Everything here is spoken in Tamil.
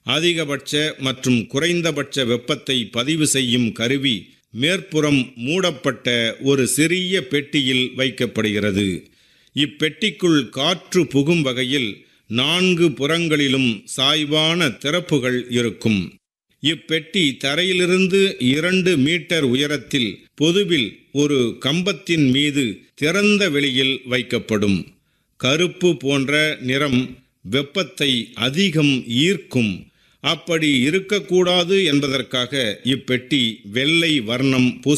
அதிகபட்ச மற்றும் குறைந்தபட்ச வெப்பத்தை பதிவு செய்யும் கருவி மேற்புறம் மூடப்பட்ட ஒரு சிறிய பெட்டியில் வைக்கப்படுகிறது இப்பெட்டிக்குள் காற்று புகும் வகையில் நான்கு புறங்களிலும் சாய்வான திறப்புகள் இருக்கும் இப்பெட்டி தரையிலிருந்து இரண்டு மீட்டர் உயரத்தில் பொதுவில் ஒரு கம்பத்தின் மீது திறந்த வெளியில் வைக்கப்படும் கருப்பு போன்ற நிறம் வெப்பத்தை அதிகம் ஈர்க்கும் அப்படி இருக்கக்கூடாது என்பதற்காக இப்பெட்டி வெள்ளை வர்ணம் பூச